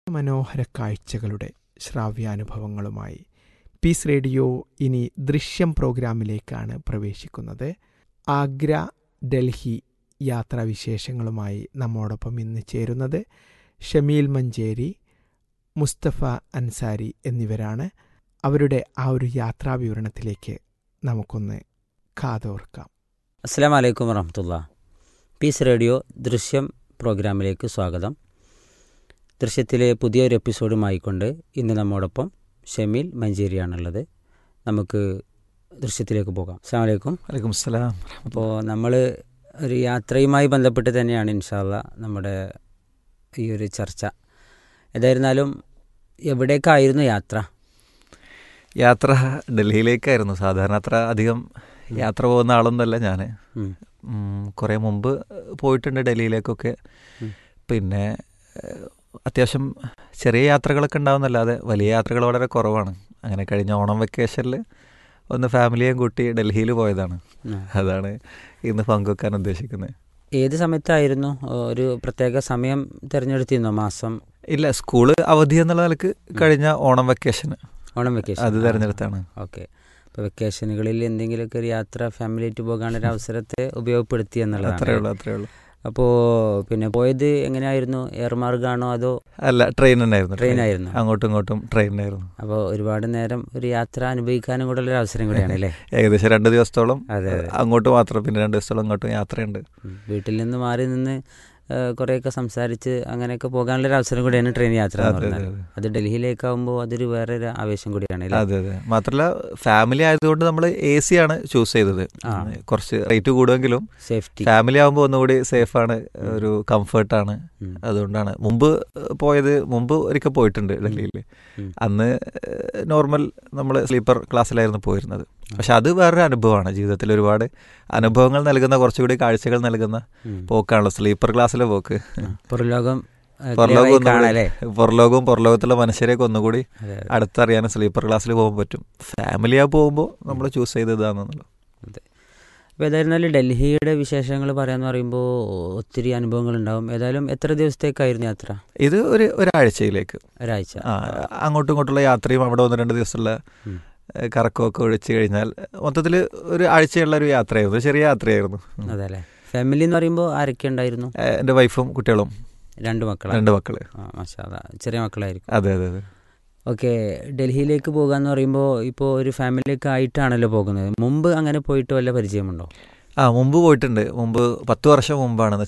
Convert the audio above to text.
മനോഹര കാഴ്ചകളുടെ ശ്രാവ്യാനുഭവങ്ങളുമായി piece radio ഇനി ദൃശ്യം പ്രോഗ്രാമിലേക്കാണ് പ്രവേശിക്കുന്നത് ആഗ്ര ഡൽഹി യാത്രാവിശേഷങ്ങളുമായി നമ്മോടൊപ്പം ഇന്ന് ചേരുന്നത് ഷമീൽ മഞ്ചേരി മുസ്തഫ അൻസാരി എന്നിവരാണ് അവരുടെ ആ ഒരു യാത്രാവിവരണത്തിലേക്ക് നമുക്കൊന്ന് കാതോർക്കാം അസ്സാം വലൈക്കും വറഹമത്തുള്ള പീസ് റേഡിയോ ദൃശ്യം പ്രോഗ്രാമിലേക്ക് സ്വാഗതം ദൃശ്യത്തിലെ പുതിയൊരു എപ്പിസോഡുമായിക്കൊണ്ട് ഇന്ന് നമ്മോടൊപ്പം ഷമീൽ മഞ്ചേരിയാണുള്ളത് നമുക്ക് ദൃശ്യത്തിലേക്ക് പോകാം അസ്സാം വലൈക്കും വലൈക്കും സ്സലാം അപ്പോൾ നമ്മൾ ഒരു യാത്രയുമായി ബന്ധപ്പെട്ട് തന്നെയാണ് ഇൻഷാല്ല നമ്മുടെ ഈ ഒരു ചർച്ച ഏതായിരുന്നാലും എവിടേക്കായിരുന്നു യാത്ര യാത്ര ഡൽഹിയിലേക്കായിരുന്നു സാധാരണ അത്ര അധികം യാത്ര പോകുന്ന ആളൊന്നുമല്ല ഞാൻ ഉം. കുറേ മുമ്പ് പോയിട്ടുണ്ട് ഡൽഹിയിലേക്കൊക്കെ ഉം. പിന്നെ ഏഹ്, അത്യാവശ്യം ചെറിയ യാത്രകളൊക്കെ ഉണ്ടാവുന്നല്ലാതെ വലിയ യാത്രകൾ വളരെ കുറവാണ് അങ്ങനെ കഴിഞ്ഞ ഓണം വെക്കേഷനിൽ ഒന്ന് ഫാമിലിയെയും കൂട്ടി ഡൽഹിയിൽ പോയതാണ് ഉം. അതാണ് ഇന്ന് പങ്കുവെക്കാൻ ഉദ്ദേശിക്കുന്നത് ഏത് സമയത്തായിരുന്നു ഒരു പ്രത്യേക സമയം തിരഞ്ഞെടുത്തിരുന്നോ മാസം ഇല്ല സ്കൂള് അവധി എന്നുള്ള നിലക്ക് കഴിഞ്ഞ ഓണം വെക്കേഷന് ഓണം വെക്കേഷൻ അത് തിരഞ്ഞെടുത്താണ് ഓക്കെ അപ്പോൾ വെക്കേഷനുകളിൽ എന്തെങ്കിലുമൊക്കെ ഒരു യാത്ര ഫാമിലി ആയിട്ട് പോകാനൊരു അവസരത്തെ ഉപയോഗപ്പെടുത്തി അത്രേ എന്നുള്ളതാണ് ഉള്ളൂ അത്രേ ഉള്ളൂ അപ്പോൾ പിന്നെ പോയത് എങ്ങനെയായിരുന്നു എയർ മാർഗാണോ അതോ അല്ല ട്രെയിൻ തന്നെയായിരുന്നു ട്രെയിൻ ആയിരുന്നു അങ്ങോട്ടും ഇങ്ങോട്ടും ട്രെയിനായിരുന്നു അപ്പോൾ ഒരുപാട് നേരം ഒരു യാത്ര അനുഭവിക്കാനും കൂടെ ഒരു അവസരം കൂടിയാണ് അല്ലേ ഏകദേശം രണ്ട് ദിവസത്തോളം അതെ അതെ അങ്ങോട്ട് മാത്രം പിന്നെ രണ്ട് ദിവസത്തോളം അങ്ങോട്ടും യാത്രയുണ്ട് ഉം. വീട്ടിൽ നിന്ന് മാറി നിന്ന് ആ, കുറേയൊക്കെ സംസാരിച്ച് അങ്ങനെയൊക്കെ പോകാനുള്ള ഒരു അവസരം കൂടിയാണ് ട്രെയിൻ യാത്ര എന്ന് അതെ, പറഞ്ഞാൽ അതെ, അത് ഡൽഹിയിലേക്കാവുമ്പോൾ അതൊരു വേറൊരു ആവേശം കൂടിയാണ് അല്ലേ അതെ അതെ മാത്രമല്ല ഫാമിലി ആയതുകൊണ്ട് നമ്മൾ എ സി ആണ് ചൂസ് ചെയ്തത് ആ. കുറച്ച് റേറ്റ് കൂടുമെങ്കിലും സേഫ്റ്റി ഫാമിലി ആകുമ്പോൾ ഒന്നുകൂടി സേഫാണ് ഒരു കംഫർട്ടാണ് ഉം. അതുകൊണ്ടാണ് മുമ്പ് പോയത് മുമ്പ് ഒരിക്കൽ പോയിട്ടുണ്ട് ഡൽഹിയിൽ ഉം. അന്ന് നോർമൽ നമ്മൾ സ്ലീപ്പർ ക്ലാസ്സിലായിരുന്നു പോയിരുന്നത് പക്ഷെ അത് വേറൊരു അനുഭവമാണ് ജീവിതത്തിൽ ഒരുപാട് അനുഭവങ്ങൾ നൽകുന്ന കുറച്ചുകൂടി കാഴ്ചകൾ നൽകുന്ന ഉം. പോക്കാണല്ലോ സ്ലീപ്പർ ക്ലാസ്സിലെ പോക്ക് ആ, പുറംലോകം ആ, പുറലോകം clear ആയി ഒന്നുകൂടി- കാണാല്ലേ പുറലോകവും പുറലോകത്തുള്ള മനുഷ്യരെയൊക്കെ ഒന്നുകൂടി അതെ അതെ. അടുത്തറിയാൻ സ്ലീപ്പർ ക്ലാസ്സിൽ പോകാൻ പറ്റും ഫാമിലിയാ പോകുമ്പോൾ നമ്മൾ ചൂസ് ചെയ്തതാണെന്നുള്ളത് അപ്പോൾ ഏതായിരുന്നാലും ഡൽഹിയുടെ വിശേഷങ്ങൾ പറയാന്ന് പറയുമ്പോൾ ഒത്തിരി അനുഭവങ്ങൾ ഉണ്ടാവും ഏതായാലും എത്ര ദിവസത്തേക്കായിരുന്നു യാത്ര ഇത് ഒരു ഒരാഴ്ചയിലേക്ക് ഒരാഴ്ച ആ അങ്ങോട്ടും ഇങ്ങോട്ടുള്ള യാത്രയും അവിടെ ഒന്ന് രണ്ട് ദിവസമുള്ള ഉം. ഏഹ്, കറക്കമൊക്കെ ഒഴിച്ച് കഴിഞ്ഞാൽ മൊത്തത്തിൽ ഒരു ആഴ്ചയുള്ള ഒരു യാത്രയായിരുന്നു ചെറിയ യാത്രയായിരുന്നു ഉം. അതെ അല്ലേ ഫാമിലി എന്ന് പറയുമ്പോൾ ആരൊക്കെ ഉണ്ടായിരുന്നു ഏഹ്, എൻ്റെ വൈഫും കുട്ടികളും രണ്ട് മക്കളാണ് രണ്ട് മക്കള് ആ മാഷാ അല്ലാ. ചെറിയ മക്കളായിരിക്കും അതെ അതെ അതെ ഓക്കെ ഡൽഹിയിലേക്ക് പോകാന്ന് പറയുമ്പോൾ ഇപ്പോൾ ഒരു ഫാമിലിയൊക്കെ ആയിട്ടാണല്ലോ പോകുന്നത് മുമ്പ് അങ്ങനെ പോയിട്ട് വല്ല പരിചയമുണ്ടോ ആ മുമ്പ് പോയിട്ടുണ്ട് മുമ്പ് പത്ത് വർഷം മുമ്പാണ്